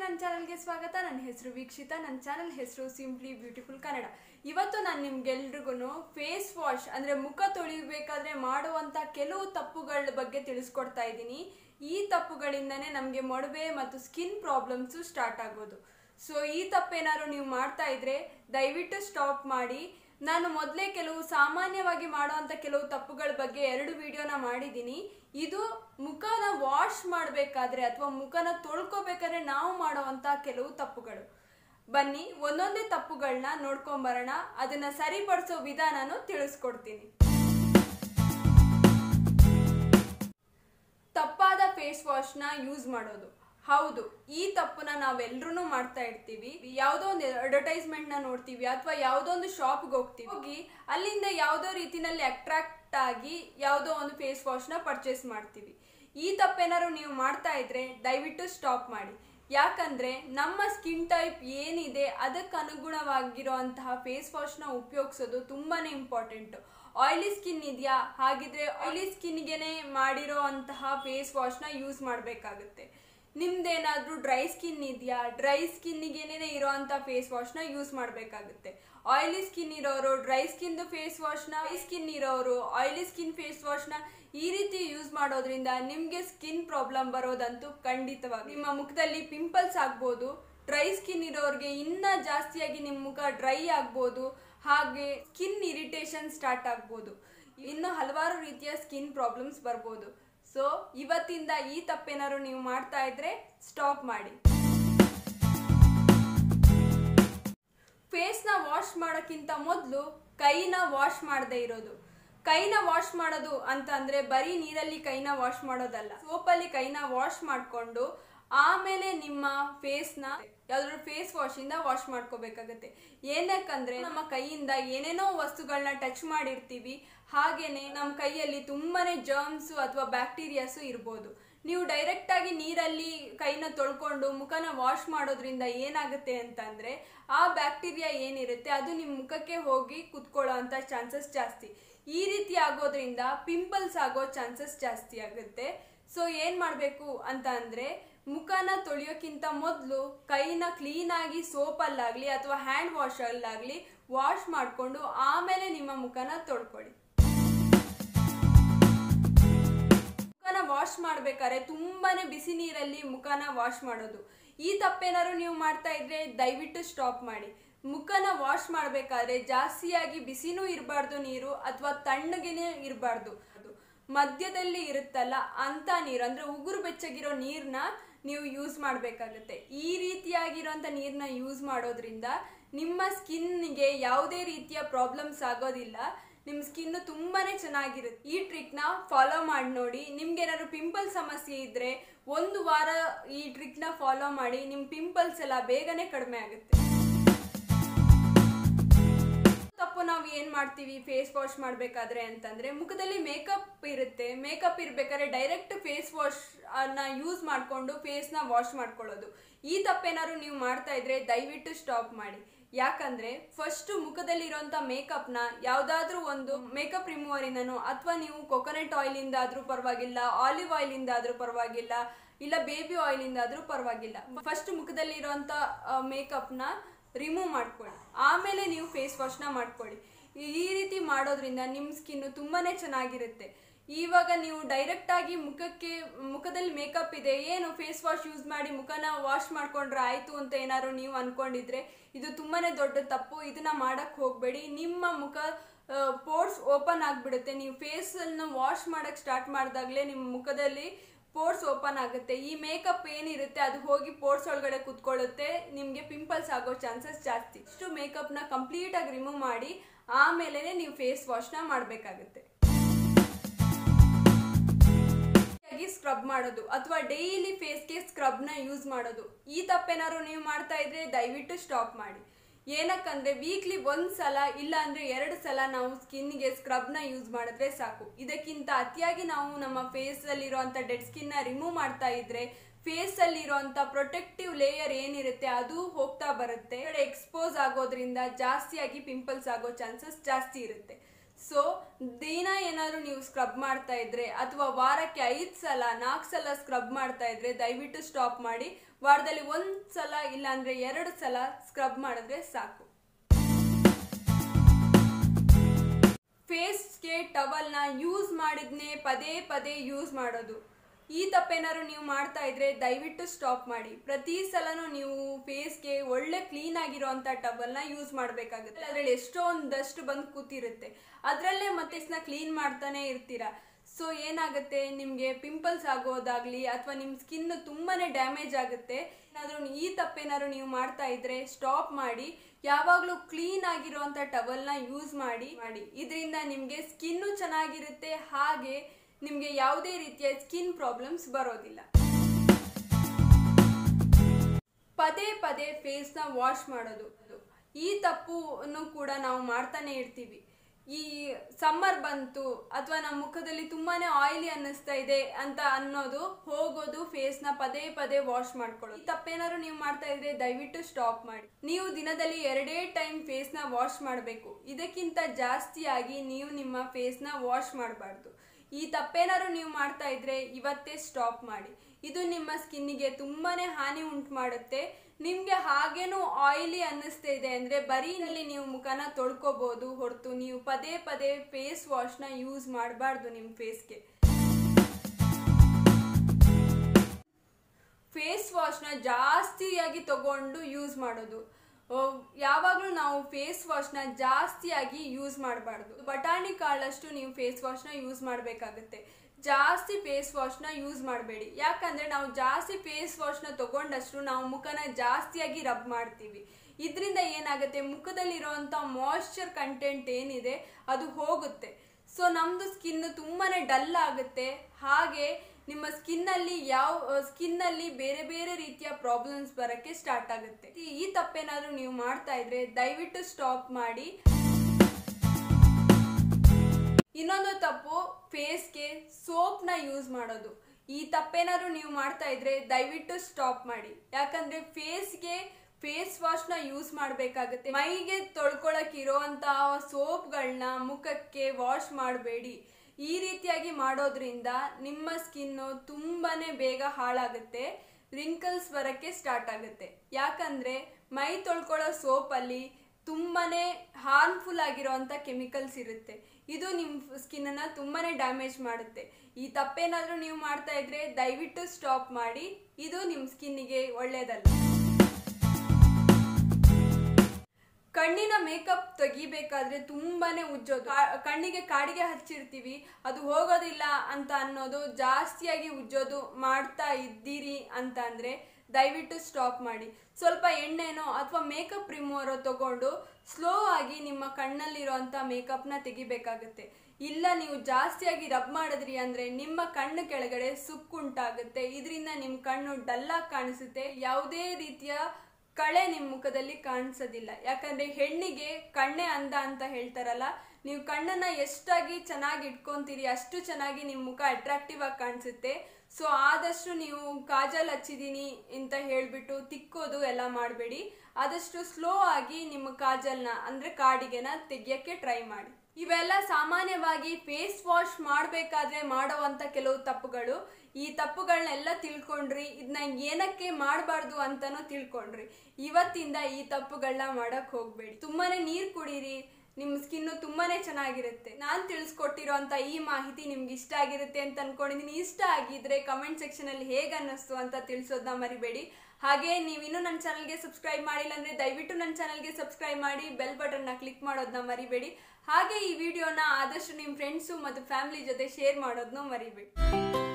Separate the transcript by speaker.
Speaker 1: ನನ್ನ ಚಾನಲ್ಗೆ ಸ್ವಾಗತ ನನ್ನ ಹೆಸರು ವೀಕ್ಷಿತ ನನ್ನ ಚಾನಲ್ ಹೆಸರು ಸಿಂಪ್ಲಿ ಬ್ಯೂಟಿಫುಲ್ ಕನ್ನಡ ಇವತ್ತು ನಾನು ನಿಮ್ಗೆಲ್ರಿಗೂ ಫೇಸ್ ವಾಶ್ ಅಂದರೆ ಮುಖ ತೊಳಿಬೇಕಾದ್ರೆ ಮಾಡುವಂಥ ಕೆಲವು ತಪ್ಪುಗಳ ಬಗ್ಗೆ ತಿಳಿಸ್ಕೊಡ್ತಾ ಇದ್ದೀನಿ ಈ ತಪ್ಪುಗಳಿಂದನೇ ನಮಗೆ ಮೊಡವೆ ಮತ್ತು ಸ್ಕಿನ್ ಪ್ರಾಬ್ಲಮ್ಸು ಸ್ಟಾರ್ಟ್ ಆಗೋದು ಸೊ ಈ ತಪ್ಪೇನಾದ್ರು ನೀವು ಮಾಡ್ತಾ ಇದ್ರೆ ದಯವಿಟ್ಟು ಸ್ಟಾಪ್ ಮಾಡಿ ನಾನು ಮೊದಲೇ ಕೆಲವು ಸಾಮಾನ್ಯವಾಗಿ ಮಾಡುವಂಥ ಕೆಲವು ತಪ್ಪುಗಳ ಬಗ್ಗೆ ಎರಡು ವಿಡಿಯೋನ ಮಾಡಿದ್ದೀನಿ ಇದು ಮುಖನ ವಾಶ್ ಮಾಡಬೇಕಾದ್ರೆ ಅಥವಾ ಮುಖನ ತೊಳ್ಕೊಬೇಕಾದ್ರೆ ನಾವು ಮಾಡುವಂಥ ಕೆಲವು ತಪ್ಪುಗಳು ಬನ್ನಿ ಒಂದೊಂದೇ ತಪ್ಪುಗಳನ್ನ ನೋಡ್ಕೊಂಬರೋಣ ಅದನ್ನ ಸರಿಪಡಿಸೋ ವಿಧಾನನೂ ತಿಳಿಸ್ಕೊಡ್ತೀನಿ ತಪ್ಪಾದ ಫೇಸ್ ವಾಶ್ನ ಯೂಸ್ ಮಾಡೋದು ಹೌದು ಈ ತಪ್ಪನ್ನ ನಾವೆಲ್ಲರೂ ಮಾಡ್ತಾ ಇರ್ತೀವಿ ಯಾವುದೋ ಒಂದು ಅಡ್ವರ್ಟೈಸ್ಮೆಂಟ್ ನ ನೋಡ್ತೀವಿ ಅಥವಾ ಯಾವುದೋ ಒಂದು ಶಾಪ್ಗೆ ಹೋಗ್ತೀವಿ ಹೋಗಿ ಅಲ್ಲಿಂದ ಯಾವುದೋ ರೀತಿನಲ್ಲಿ ಅಟ್ರಾಕ್ಟ್ ಆಗಿ ಯಾವುದೋ ಒಂದು ಫೇಸ್ ವಾಶ್ನ ಪರ್ಚೇಸ್ ಮಾಡ್ತೀವಿ ಈ ತಪ್ಪೇನಾದ್ರು ನೀವು ಮಾಡ್ತಾ ಇದ್ರೆ ದಯವಿಟ್ಟು ಸ್ಟಾಪ್ ಮಾಡಿ ಯಾಕಂದ್ರೆ ನಮ್ಮ ಸ್ಕಿನ್ ಟೈಪ್ ಏನಿದೆ ಅದಕ್ಕೆ ಅನುಗುಣವಾಗಿರುವಂತಹ ಫೇಸ್ ವಾಶ್ನ ಉಪಯೋಗಿಸೋದು ತುಂಬಾನೇ ಇಂಪಾರ್ಟೆಂಟ್ ಆಯಿಲಿ ಸ್ಕಿನ್ ಇದೆಯಾ ಹಾಗಿದ್ರೆ ಆಯಿಲಿ ಸ್ಕಿನ್ಗೆನೆ ಮಾಡಿರೋ ಅಂತಹ ಫೇಸ್ ವಾಶ್ನ ಯೂಸ್ ಮಾಡಬೇಕಾಗುತ್ತೆ ನಿಮ್ದೇನಾದ್ರೂ ಡ್ರೈ ಸ್ಕಿನ್ ಇದೆಯಾ ಡ್ರೈ ಸ್ಕಿನ್ನಿಗೇನೆ ಇರೋಂಥ ಫೇಸ್ ವಾಶ್ನ ಯೂಸ್ ಮಾಡಬೇಕಾಗುತ್ತೆ ಆಯಿಲಿ ಸ್ಕಿನ್ ಇರೋರು ಡ್ರೈ ಸ್ಕಿನ್ದು ಫೇಸ್ ವಾಶ್ನ ಸ್ಕಿನ್ ಇರೋರು ಆಯಿಲಿ ಸ್ಕಿನ್ ಫೇಸ್ ವಾಶ್ನ ಈ ರೀತಿ ಯೂಸ್ ಮಾಡೋದ್ರಿಂದ ನಿಮಗೆ ಸ್ಕಿನ್ ಪ್ರಾಬ್ಲಮ್ ಬರೋದಂತೂ ಖಂಡಿತವಾಗಿ ನಿಮ್ಮ ಮುಖದಲ್ಲಿ ಪಿಂಪಲ್ಸ್ ಆಗ್ಬೋದು ಡ್ರೈ ಸ್ಕಿನ್ ಇರೋರಿಗೆ ಇನ್ನೂ ಜಾಸ್ತಿಯಾಗಿ ನಿಮ್ಮ ಮುಖ ಡ್ರೈ ಆಗ್ಬೋದು ಹಾಗೆ ಸ್ಕಿನ್ ಇರಿಟೇಷನ್ ಸ್ಟಾರ್ಟ್ ಆಗ್ಬೋದು ಇನ್ನು ಹಲವಾರು ರೀತಿಯ ಸ್ಕಿನ್ ಪ್ರಾಬ್ಲಮ್ಸ್ ಬರ್ಬೋದು ಸೊ ಇವತ್ತಿಂದ ಈ ತಪ್ಪೇನಾದ್ರು ನೀವು ಮಾಡ್ತಾ ಇದ್ರೆ ಸ್ಟಾಪ್ ಮಾಡಿ ಫೇಸ್ನ ವಾಶ್ ಮಾಡೋಕ್ಕಿಂತ ಮೊದಲು ಕೈನ ವಾಶ್ ಮಾಡದೇ ಇರೋದು ಕೈನ ವಾಶ್ ಮಾಡೋದು ಅಂತಂದ್ರೆ ಬರೀ ನೀರಲ್ಲಿ ಕೈನ ವಾಶ್ ಮಾಡೋದಲ್ಲ ಸೋಪಲ್ಲಿ ಕೈನ ವಾಶ್ ಮಾಡಿಕೊಂಡು ಆಮೇಲೆ ನಿಮ್ಮ ಫೇಸ್ನ ಯಾವ್ದಾದ್ರು ಫೇಸ್ ವಾಶ್ ಇಂದ ವಾಶ್ ಮಾಡ್ಕೋಬೇಕಾಗತ್ತೆ ಏನಕ್ಕಂದ್ರೆ ನಮ್ಮ ಕೈಯಿಂದ ಏನೇನೋ ವಸ್ತುಗಳನ್ನ ಟಚ್ ಮಾಡಿರ್ತೀವಿ ಹಾಗೇನೆ ನಮ್ಮ ಕೈಯಲ್ಲಿ ತುಂಬಾನೇ ಜರ್ಮ್ಸ್ ಅಥವಾ ಬ್ಯಾಕ್ಟೀರಿಯಾಸು ಇರ್ಬೋದು ನೀವು ಡೈರೆಕ್ಟ್ ಆಗಿ ನೀರಲ್ಲಿ ಕೈನ ತೊಳ್ಕೊಂಡು ಮುಖನ ವಾಶ್ ಮಾಡೋದ್ರಿಂದ ಏನಾಗುತ್ತೆ ಅಂತಂದ್ರೆ ಆ ಬ್ಯಾಕ್ಟೀರಿಯಾ ಏನಿರುತ್ತೆ ಅದು ನಿಮ್ಮ ಮುಖಕ್ಕೆ ಹೋಗಿ ಕುತ್ಕೊಳ್ಳೋ ಅಂತ ಚಾನ್ಸಸ್ ಜಾಸ್ತಿ ಈ ರೀತಿ ಆಗೋದ್ರಿಂದ ಪಿಂಪಲ್ಸ್ ಆಗೋ ಚಾನ್ಸಸ್ ಜಾಸ್ತಿ ಆಗುತ್ತೆ ಸೊ ಏನ್ ಮಾಡಬೇಕು ಅಂತ ಅಂದ್ರೆ ಮುಖನ ತೊಳೆಯೋಕ್ಕಿಂತ ಮೊದಲು ಕೈನ ಕ್ಲೀನಾಗಿ ಸೋಪಲ್ಲಾಗ್ಲಿ ಅಥವಾ ಹ್ಯಾಂಡ್ ವಾಶ್ ಅಲ್ಲಾಗ್ಲಿ ವಾಶ್ ಮಾಡಿಕೊಂಡು ಆಮೇಲೆ ನಿಮ್ಮ ಮುಖನ ತೊಳ್ಕೊಳ್ಳಿ ಮುಖನ ವಾಶ್ ಮಾಡ್ಬೇಕಾದ್ರೆ ತುಂಬಾನೇ ಬಿಸಿ ನೀರಲ್ಲಿ ಮುಖನ ವಾಶ್ ಮಾಡೋದು ಈ ತಪ್ಪೇನಾದ್ರು ನೀವು ಮಾಡ್ತಾ ಇದ್ರೆ ದಯವಿಟ್ಟು ಸ್ಟಾಪ್ ಮಾಡಿ ಮುಖನ ವಾಶ್ ಮಾಡಬೇಕಾದ್ರೆ ಜಾಸ್ತಿಯಾಗಿ ಬಿಸಿನೂ ಇರಬಾರ್ದು ನೀರು ಅಥವಾ ತಣ್ಣಗೆನೇ ಇರಬಾರ್ದು ಅದು ಮಧ್ಯದಲ್ಲಿ ಇರುತ್ತಲ್ಲ ಅಂತ ನೀರು ಅಂದ್ರೆ ಉಗುರು ಬೆಚ್ಚಗಿರೋ ನೀರನ್ನ ನೀವು ಯೂಸ್ ಮಾಡಬೇಕಾಗುತ್ತೆ ಈ ರೀತಿಯಾಗಿರೋಂಥ ನೀರನ್ನ ಯೂಸ್ ಮಾಡೋದ್ರಿಂದ ನಿಮ್ಮ ಸ್ಕಿನ್ಗೆ ಯಾವುದೇ ರೀತಿಯ ಪ್ರಾಬ್ಲಮ್ಸ್ ಆಗೋದಿಲ್ಲ ನಿಮ್ಮ ಸ್ಕಿನ್ ತುಂಬಾನೇ ಚೆನ್ನಾಗಿರುತ್ತೆ ಈ ಟ್ರಿಕ್ನ ಫಾಲೋ ಮಾಡಿ ನೋಡಿ ನಿಮ್ಗೆ ಏನಾದ್ರು ಪಿಂಪಲ್ ಸಮಸ್ಯೆ ಇದ್ರೆ ಒಂದು ವಾರ ಈ ಟ್ರಿಕ್ನ ಫಾಲೋ ಮಾಡಿ ನಿಮ್ಮ ಪಿಂಪಲ್ಸ್ ಎಲ್ಲ ಬೇಗನೆ ಕಡಿಮೆ ಆಗುತ್ತೆ ತಪ್ಪು ನಾವು ಏನ್ ಮಾಡ್ತೀವಿ ಫೇಸ್ ವಾಶ್ ಮಾಡ್ಬೇಕಾದ್ರೆ ಅಂತಂದ್ರೆ ಮುಖದಲ್ಲಿ ಮೇಕಪ್ ಇರುತ್ತೆ ಮೇಕಪ್ ಇರ್ಬೇಕಾದ್ರೆ ಡೈರೆಕ್ಟ್ ಫೇಸ್ ವಾಶ್ ಅನ್ನ ಯೂಸ್ ಮಾಡ್ಕೊಂಡು ಫೇಸ್ ನ ವಾಶ್ ಮಾಡ್ಕೊಳ್ಳೋದು ಈ ತಪ್ಪೇನಾದ್ರು ನೀವು ಮಾಡ್ತಾ ಇದ್ರೆ ದಯವಿಟ್ಟು ಸ್ಟಾಪ್ ಮಾಡಿ ಯಾಕಂದ್ರೆ ಫಸ್ಟ್ ಮುಖದಲ್ಲಿ ಇರುವಂತ ಮೇಕಪ್ ನ ಯಾವ್ದಾದ್ರೂ ಒಂದು ಮೇಕಪ್ ರಿಮೂವರ್ ಇಂದನೋ ಅಥವಾ ನೀವು ಕೊಕೊನಟ್ ಆಯಿಲ್ ಇಂದ ಆದ್ರೂ ಪರವಾಗಿಲ್ಲ ಆಲಿವ್ ಆಯಿಲ್ ಇಂದ ಆದ್ರೂ ಪರವಾಗಿಲ್ಲ ಇಲ್ಲ ಬೇಬಿ ಆಯಿಲ್ ಇಂದ ಆದ್ರೂ ಪರವಾಗಿಲ್ಲ ಫಸ್ಟ್ ಮುಖದಲ್ಲಿ ಇರುವಂತ ಮೇಕಪ್ ನ ರಿಮೂವ್ ಮಾಡ್ಕೊಳ್ಳಿ ಆಮೇಲೆ ನೀವು ಫೇಸ್ ವಾಶ್ನ ಮಾಡ್ಕೊಳ್ಳಿ ಈ ರೀತಿ ಮಾಡೋದ್ರಿಂದ ನಿಮ್ಮ ಸ್ಕಿನ್ ತುಂಬಾನೇ ಚೆನ್ನಾಗಿರುತ್ತೆ ಇವಾಗ ನೀವು ಡೈರೆಕ್ಟ್ ಆಗಿ ಮುಖಕ್ಕೆ ಮುಖದಲ್ಲಿ ಮೇಕಪ್ ಇದೆ ಏನು ಫೇಸ್ ವಾಶ್ ಯೂಸ್ ಮಾಡಿ ಮುಖನ ವಾಶ್ ಮಾಡ್ಕೊಂಡ್ರೆ ಆಯ್ತು ಅಂತ ಏನಾದ್ರು ನೀವು ಅನ್ಕೊಂಡಿದ್ರೆ ಇದು ತುಂಬಾನೇ ದೊಡ್ಡ ತಪ್ಪು ಇದನ್ನ ಮಾಡಕ್ ಹೋಗ್ಬೇಡಿ ನಿಮ್ಮ ಮುಖ ಪೋರ್ಸ್ ಓಪನ್ ಆಗ್ಬಿಡುತ್ತೆ ನೀವು ಫೇಸ್ ಅನ್ನು ವಾಶ್ ಮಾಡಕ್ ಸ್ಟಾರ್ಟ್ ಮಾಡಿದಾಗಲೇ ನಿಮ್ಮ ಮುಖದಲ್ಲಿ ಪೋರ್ಸ್ ಓಪನ್ ಆಗುತ್ತೆ ಈ ಮೇಕಪ್ ಏನಿರುತ್ತೆ ಅದು ಹೋಗಿ ಪೋರ್ಸ್ ಒಳಗಡೆ ಕುತ್ಕೊಳ್ಳುತ್ತೆ ನಿಮಗೆ ಪಿಂಪಲ್ಸ್ ಆಗೋ ಚಾನ್ಸಸ್ ಜಾಸ್ತಿ ಇಷ್ಟು ಮೇಕಪ್ನ ಕಂಪ್ಲೀಟ್ ಆಗಿ ರಿಮೂವ್ ಮಾಡಿ ಆಮೇಲೆ ನೀವು ಫೇಸ್ ವಾಶ್ನ ಮಾಡಬೇಕಾಗುತ್ತೆ ಸ್ಕ್ರಬ್ ಮಾಡೋದು ಅಥವಾ ಡೈಲಿ ಫೇಸ್ಗೆ ಸ್ಕ್ರಬ್ನ ಯೂಸ್ ಮಾಡೋದು ಈ ತಪ್ಪೇನಾದ್ರು ನೀವು ಮಾಡ್ತಾ ಇದ್ರೆ ದಯವಿಟ್ಟು ಸ್ಟಾಪ್ ಮಾಡಿ ಏನಕ್ಕಂದ್ರೆ ವೀಕ್ಲಿ ಒಂದ್ ಸಲ ಇಲ್ಲ ಅಂದ್ರೆ ಎರಡು ಸಲ ನಾವು ಸ್ಕಿನ್ಗೆ ಸ್ಕ್ರಬ್ನ ಯೂಸ್ ಮಾಡಿದ್ರೆ ಸಾಕು ಇದಕ್ಕಿಂತ ಅತಿಯಾಗಿ ನಾವು ನಮ್ಮ ಫೇಸ್ ಅಲ್ಲಿರುವಂತ ಡೆಡ್ ಸ್ಕಿನ್ ನ ರಿಮೂವ್ ಮಾಡ್ತಾ ಇದ್ರೆ ಫೇಸ್ ಅಲ್ಲಿ ಇರುವಂತ ಪ್ರೊಟೆಕ್ಟಿವ್ ಲೇಯರ್ ಏನಿರುತ್ತೆ ಅದು ಹೋಗ್ತಾ ಬರುತ್ತೆ ಎಕ್ಸ್ಪೋಸ್ ಆಗೋದ್ರಿಂದ ಜಾಸ್ತಿಯಾಗಿ ಪಿಂಪಲ್ಸ್ ಆಗೋ ಚಾನ್ಸಸ್ ಜಾಸ್ತಿ ಇರುತ್ತೆ ಸೊ ದಿನ ಏನಾದರೂ ನೀವು ಸ್ಕ್ರಬ್ ಮಾಡ್ತಾ ಇದ್ರೆ ಅಥವಾ ವಾರಕ್ಕೆ ಐದು ಸಲ ನಾಲ್ಕು ಸಲ ಸ್ಕ್ರಬ್ ಮಾಡ್ತಾ ಇದ್ರೆ ದಯವಿಟ್ಟು ಸ್ಟಾಪ್ ಮಾಡಿ ವಾರದಲ್ಲಿ ಒಂದು ಸಲ ಇಲ್ಲಾಂದ್ರೆ ಎರಡು ಸಲ ಸ್ಕ್ರಬ್ ಮಾಡಿದ್ರೆ ಸಾಕು ಫೇಸ್ಗೆ ಟವಲ್ನ ಯೂಸ್ ಮಾಡಿದ್ನೇ ಪದೇ ಪದೇ ಯೂಸ್ ಮಾಡೋದು ಈ ತಪ್ಪೇನಾದ್ರು ನೀವು ಮಾಡ್ತಾ ಇದ್ರೆ ದಯವಿಟ್ಟು ಸ್ಟಾಪ್ ಮಾಡಿ ಪ್ರತಿ ಸಲನೂ ನೀವು ಫೇಸ್ಗೆ ಒಳ್ಳೆ ಕ್ಲೀನ್ ಆಗಿರೋಂಥ ಟವಲ್ನ ಯೂಸ್ ಮಾಡಬೇಕಾಗುತ್ತೆ ಅದರಲ್ಲಿ ಎಷ್ಟೊಂದಷ್ಟು ಬಂದು ಕೂತಿರುತ್ತೆ ಅದರಲ್ಲೇ ಮತ್ತೆ ಸ್ನ ಕ್ಲೀನ್ ಮಾಡ್ತಾನೆ ಇರ್ತೀರಾ ಸೊ ಏನಾಗುತ್ತೆ ನಿಮಗೆ ಪಿಂಪಲ್ಸ್ ಆಗೋದಾಗ್ಲಿ ಅಥವಾ ನಿಮ್ಮ ಸ್ಕಿನ್ ತುಂಬಾನೇ ಡ್ಯಾಮೇಜ್ ಆಗುತ್ತೆ ಏನಾದರೂ ಈ ತಪ್ಪೇನಾದ್ರು ನೀವು ಮಾಡ್ತಾ ಇದ್ರೆ ಸ್ಟಾಪ್ ಮಾಡಿ ಯಾವಾಗಲೂ ಕ್ಲೀನ್ ಆಗಿರುವಂಥ ಟವಲ್ನ ಯೂಸ್ ಮಾಡಿ ಮಾಡಿ ಇದರಿಂದ ನಿಮಗೆ ಸ್ಕಿನ್ನು ಚೆನ್ನಾಗಿರುತ್ತೆ ಹಾಗೆ ನಿಮಗೆ ಯಾವುದೇ ರೀತಿಯ ಸ್ಕಿನ್ ಪ್ರಾಬ್ಲಮ್ಸ್ ಬರೋದಿಲ್ಲ ಪದೇ ಪದೇ ಫೇಸ್ನ ವಾಶ್ ಮಾಡೋದು ಈ ತಪ್ಪನ್ನು ಕೂಡ ನಾವು ಮಾಡ್ತಾನೆ ಇರ್ತೀವಿ ಈ ಸಮ್ಮರ್ ಬಂತು ಅಥವಾ ನಮ್ಮ ಮುಖದಲ್ಲಿ ತುಂಬಾನೇ ಆಯಿಲಿ ಅನ್ನಿಸ್ತಾ ಇದೆ ಅಂತ ಅನ್ನೋದು ಹೋಗೋದು ಫೇಸ್ನ ಪದೇ ಪದೇ ವಾಶ್ ಮಾಡ್ಕೊಳ್ಳೋದು ಈ ತಪ್ಪೇನಾದ್ರು ನೀವು ಮಾಡ್ತಾ ಇದ್ರೆ ದಯವಿಟ್ಟು ಸ್ಟಾಪ್ ಮಾಡಿ ನೀವು ದಿನದಲ್ಲಿ ಎರಡೇ ಟೈಮ್ ಫೇಸ್ನ ವಾಶ್ ಮಾಡಬೇಕು ಇದಕ್ಕಿಂತ ಜಾಸ್ತಿಯಾಗಿ ನೀವು ನಿಮ್ಮ ಫೇಸ್ನ ವಾಶ್ ಮಾಡಬಾರ್ದು ಈ ತಪ್ಪೇನಾದ್ರು ನೀವು ಮಾಡ್ತಾ ಇದ್ರೆ ಇವತ್ತೇ ಸ್ಟಾಪ್ ಮಾಡಿ ಇದು ನಿಮ್ಮ ಸ್ಕಿನ್ನಿಗೆ ತುಂಬಾನೇ ಹಾನಿ ಉಂಟು ಮಾಡುತ್ತೆ ನಿಮ್ಗೆ ಹಾಗೇನು ಆಯಿಲಿ ಅನ್ನಿಸ್ತಾ ಇದೆ ಅಂದ್ರೆ ಬರೀನಲ್ಲಿ ನೀವು ಮುಖನ ತೊಳ್ಕೊಬಹುದು ಹೊರತು ನೀವು ಪದೇ ಪದೇ ಫೇಸ್ ವಾಶ್ನ ಯೂಸ್ ಮಾಡಬಾರ್ದು ನಿಮ್ಮ ಫೇಸ್ಗೆ ಫೇಸ್ ವಾಶ್ನ ಜಾಸ್ತಿಯಾಗಿ ತಗೊಂಡು ಯೂಸ್ ಮಾಡೋದು ಯಾವಾಗಲೂ ನಾವು ಫೇಸ್ ವಾಶ್ನ ಜಾಸ್ತಿಯಾಗಿ ಯೂಸ್ ಮಾಡಬಾರ್ದು ಬಟಾಣಿ ಕಾಳಷ್ಟು ನೀವು ಫೇಸ್ ವಾಶ್ನ ಯೂಸ್ ಮಾಡಬೇಕಾಗುತ್ತೆ ಜಾಸ್ತಿ ಫೇಸ್ ವಾಶ್ನ ಯೂಸ್ ಮಾಡಬೇಡಿ ಯಾಕಂದರೆ ನಾವು ಜಾಸ್ತಿ ಫೇಸ್ ವಾಶ್ನ ತಗೊಂಡಷ್ಟು ನಾವು ಮುಖನ ಜಾಸ್ತಿಯಾಗಿ ರಬ್ ಮಾಡ್ತೀವಿ ಇದರಿಂದ ಏನಾಗುತ್ತೆ ಮುಖದಲ್ಲಿರುವಂಥ ಮಾಯ್ಶ್ಚರ್ ಕಂಟೆಂಟ್ ಏನಿದೆ ಅದು ಹೋಗುತ್ತೆ ಸೊ ನಮ್ಮದು ಸ್ಕಿನ್ ತುಂಬಾ ಡಲ್ ಆಗುತ್ತೆ ಹಾಗೆ ನಿಮ್ಮ ಸ್ಕಿನ್ನಲ್ಲಿ ಯಾವ ಸ್ಕಿನ್ನಲ್ಲಿ ಬೇರೆ ಬೇರೆ ರೀತಿಯ ಪ್ರಾಬ್ಲಮ್ಸ್ ಬರೋಕ್ಕೆ ಸ್ಟಾರ್ಟ್ ಆಗುತ್ತೆ ಈ ತಪ್ಪೇನಾದರೂ ನೀವು ಮಾಡ್ತಾ ಇದ್ರೆ ದಯವಿಟ್ಟು ಸ್ಟಾಪ್ ಮಾಡಿ ಇನ್ನೊಂದು ತಪ್ಪು ಫೇಸ್ಗೆ ಸೋಪ್ನ ಯೂಸ್ ಮಾಡೋದು ಈ ತಪ್ಪೇನಾದ್ರು ನೀವು ಮಾಡ್ತಾ ಇದ್ರೆ ದಯವಿಟ್ಟು ಸ್ಟಾಪ್ ಮಾಡಿ ಯಾಕಂದ್ರೆ ಫೇಸ್ಗೆ ಫೇಸ್ ವಾಶ್ನ ಯೂಸ್ ಮಾಡಬೇಕಾಗುತ್ತೆ ಮೈಗೆ ತೊಳ್ಕೊಳಕ್ ಇರೋಂತಹ ಸೋಪ್ಗಳನ್ನ ಮುಖಕ್ಕೆ ವಾಶ್ ಮಾಡಬೇಡಿ ಈ ರೀತಿಯಾಗಿ ಮಾಡೋದ್ರಿಂದ ನಿಮ್ಮ ಸ್ಕಿನ್ನು ತುಂಬಾನೇ ಬೇಗ ಹಾಳಾಗುತ್ತೆ ರಿಂಕಲ್ಸ್ ಬರೋಕ್ಕೆ ಸ್ಟಾರ್ಟ್ ಆಗುತ್ತೆ ಯಾಕಂದ್ರೆ ಮೈ ತೊಳ್ಕೊಳ್ಳೋ ಸೋಪಲ್ಲಿ ತುಂಬಾನೇ ಹಾರ್ಮ್ಫುಲ್ ಆಗಿರೋಂಥ ಕೆಮಿಕಲ್ಸ್ ಇರುತ್ತೆ ಇದು ನಿಮ್ಮ ಸ್ಕಿನ್ನನ್ನು ತುಂಬಾನೇ ಡ್ಯಾಮೇಜ್ ಮಾಡುತ್ತೆ ಈ ತಪ್ಪೇನಾದರೂ ನೀವು ಮಾಡ್ತಾ ಇದ್ರೆ ದಯವಿಟ್ಟು ಸ್ಟಾಪ್ ಮಾಡಿ ಇದು ನಿಮ್ಮ ಸ್ಕಿನ್ನಿಗೆ ಒಳ್ಳೆಯದಲ್ಲ ಕಣ್ಣಿನ ಮೇಕಪ್ ತೆಗಿಬೇಕಾದ್ರೆ ತುಂಬಾನೇ ಉಜ್ಜೋದು ಕಣ್ಣಿಗೆ ಕಾಡಿಗೆ ಹಚ್ಚಿರ್ತೀವಿ ಅದು ಹೋಗೋದಿಲ್ಲ ಅಂತ ಅನ್ನೋದು ಜಾಸ್ತಿಯಾಗಿ ಉಜ್ಜೋದು ಮಾಡ್ತಾ ಇದ್ದೀರಿ ಅಂತ ಅಂದ್ರೆ ದಯವಿಟ್ಟು ಸ್ಟಾಪ್ ಮಾಡಿ ಸ್ವಲ್ಪ ಎಣ್ಣೆನೋ ಅಥವಾ ಮೇಕಪ್ ರಿಮೂವರೋ ತಗೊಂಡು ಸ್ಲೋ ಆಗಿ ನಿಮ್ಮ ಕಣ್ಣಲ್ಲಿರುವಂಥ ಮೇಕಪ್ನ ತೆಗಿಬೇಕಾಗುತ್ತೆ ಇಲ್ಲ ನೀವು ಜಾಸ್ತಿಯಾಗಿ ರಬ್ ಮಾಡಿದ್ರಿ ಅಂದ್ರೆ ನಿಮ್ಮ ಕಣ್ಣು ಕೆಳಗಡೆ ಸುಕ್ಕುಂಟಾಗುತ್ತೆ ಇದರಿಂದ ನಿಮ್ಮ ಕಣ್ಣು ಡಲ್ಲಾಗಿ ಕಾಣಿಸುತ್ತೆ ಯಾವುದೇ ರೀತಿಯ ಕಳೆ ನಿಮ್ಮ ಮುಖದಲ್ಲಿ ಕಾಣಿಸೋದಿಲ್ಲ ಯಾಕಂದ್ರೆ ಹೆಣ್ಣಿಗೆ ಕಣ್ಣೆ ಅಂದ ಅಂತ ಹೇಳ್ತಾರಲ್ಲ ನೀವು ಕಣ್ಣನ್ನ ಎಷ್ಟಾಗಿ ಚೆನ್ನಾಗಿ ಇಟ್ಕೊಂತೀರಿ ಅಷ್ಟು ಚೆನ್ನಾಗಿ ನಿಮ್ಮ ಮುಖ ಅಟ್ರಾಕ್ಟಿವ್ ಆಗಿ ಕಾಣಿಸುತ್ತೆ ಸೊ ಆದಷ್ಟು ನೀವು ಕಾಜಲ್ ಹಚ್ಚಿದೀನಿ ಅಂತ ಹೇಳ್ಬಿಟ್ಟು ತಿಕ್ಕೋದು ಎಲ್ಲ ಮಾಡಬೇಡಿ ಆದಷ್ಟು ಸ್ಲೋ ಆಗಿ ನಿಮ್ಮ ಕಾಜಲ್ನ ಅಂದ್ರೆ ಕಾಡಿಗೆನ ತೆಗಿಯಕ್ಕೆ ಟ್ರೈ ಮಾಡಿ ಇವೆಲ್ಲ ಸಾಮಾನ್ಯವಾಗಿ ಫೇಸ್ ವಾಶ್ ಮಾಡಬೇಕಾದ್ರೆ ಮಾಡುವಂತ ಕೆಲವು ತಪ್ಪುಗಳು ಈ ತಪ್ಪುಗಳನ್ನೆಲ್ಲ ತಿಳ್ಕೊಂಡ್ರಿ ಇದನ್ನ ಏನಕ್ಕೆ ಮಾಡಬಾರ್ದು ಅಂತಾನೂ ತಿಳ್ಕೊಂಡ್ರಿ ಇವತ್ತಿಂದ ಈ ತಪ್ಪುಗಳನ್ನ ಮಾಡಕ್ ಹೋಗ್ಬೇಡಿ ತುಂಬಾನೇ ನೀರು ಕುಡೀರಿ ನಿಮ್ಮ ಸ್ಕಿನ್ನು ತುಂಬಾನೇ ಚೆನ್ನಾಗಿರುತ್ತೆ ನಾನು ತಿಳಿಸ್ಕೊಟ್ಟಿರೋಂಥ ಈ ಮಾಹಿತಿ ನಿಮ್ಗೆ ಇಷ್ಟ ಆಗಿರುತ್ತೆ ಅಂತ ಅನ್ಕೊಂಡಿದ್ದೀನಿ ಇಷ್ಟ ಆಗಿದ್ರೆ ಕಮೆಂಟ್ ಸೆಕ್ಷನ್ ಅಲ್ಲಿ ಹೇಗೆ ಅನ್ನಿಸ್ತು ಅಂತ ತಿಳಿಸೋದನ್ನ ಮರಿಬೇಡಿ ಹಾಗೆ ನೀವು ಇನ್ನೂ ನನ್ನ ಚಾನಲ್ಗೆ ಸಬ್ಸ್ಕ್ರೈಬ್ ಮಾಡಿಲ್ಲ ಅಂದ್ರೆ ದಯವಿಟ್ಟು ನನ್ನ ಚಾನಲ್ಗೆ ಸಬ್ಸ್ಕ್ರೈಬ್ ಮಾಡಿ ಬೆಲ್ ಬಟನ್ನ ಕ್ಲಿಕ್ ಮಾಡೋದನ್ನ ಮರಿಬೇಡಿ ಹಾಗೆ ಈ ವಿಡಿಯೋನ ಆದಷ್ಟು ನಿಮ್ಮ ಫ್ರೆಂಡ್ಸು ಮತ್ತು ಫ್ಯಾಮಿಲಿ ಜೊತೆ ಶೇರ್ ಮಾಡೋದನ್ನು ಮರಿಬೇಡಿ